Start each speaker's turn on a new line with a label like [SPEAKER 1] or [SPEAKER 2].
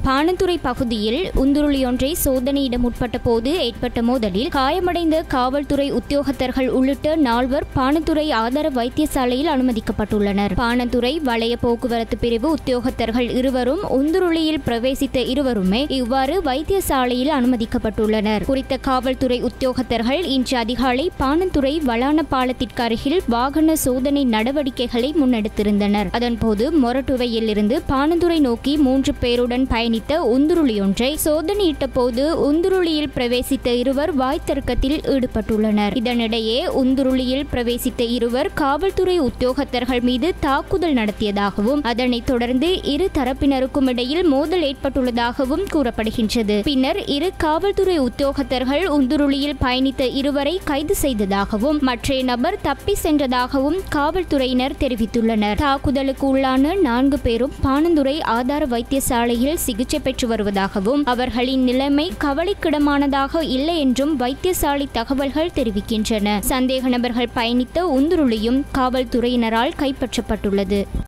[SPEAKER 1] பானந்துறை பகுதியில் உந்துருளியொன்றை சோதனையிட முற்பட்ட போது ஏற்பட்ட மோதலில் காயமடைந்த காவல்துறை உத்தியோகத்தர்கள் உள்ளிட்ட நால்வர் பானந்துறை ஆதார வைத்தியசாலையில் அனுமதிக்கப்பட்டுள்ளனர் பானந்துறை வளைய போக்குவரத்து பிரிவு உத்தியோகத்தர்கள் இருவரும் உந்துருளியில் பிரவேசித்த இருவருமே இவ்வாறு வைத்தியசாலையில் அனுமதிக்கப்பட்டுள்ளனர் குறித்த காவல்துறை உத்தியோகத்தர்கள் இன்று அதிகாலை பானந்துறை வளான பாலத்திற்கு அருகில் வாகன சோதனை நடவடிக்கைகளை முன்னெடுத்திருந்தனர் அதன்போது மொரட்டுவையில் இருந்து பானந்துறை நோக்கி மூன்று பேருடன் பயணித்த உந்துருளியொன்றை சோதனையிட்ட போது உந்துருளியில் பிரவேசித்த இருவர் வாய்த்தர்க்கத்தில் ஈடுபட்டுள்ளனர் இதனிடையே உந்துருளியில் பிரவேசித்த இருவர் காவல்துறை உத்தியோகத்தர்கள் மீது தாக்குதல் நடத்தியதாகவும் அதனைத் தொடர்ந்து இரு தரப்பினருக்கும் இடையில் மோதல் ஏற்பட்டுள்ளதாகவும் கூறப்படுகின்றது பின்னர் இரு காவல்துறை உத்தியோகத்தர்கள் உந்துருளியில் பயணித்த இருவரை கைது செய்ததாகவும் மற்றைய நபர் தப்பி சென்றதாகவும் காவல்துறையினர் தெரிவித்துள்ளனர் தாக்குதலுக்கு உள்ளான நான்கு பேரும் பானந்துறை ஆதார வைத்தியசாலையில் சிகிச்சை பெற்று வருவதாகவும் அவர்களின் நிலைமை கவலைக்கிடமானதாக இல்லை என்றும் வைத்தியசாலை தகவல்கள் தெரிவிக்கின்றன சந்தேக நபர்கள் பயணித்த உந்துருளியும் காவல்துறையினரால் கைப்பற்றப்பட்டுள்ளது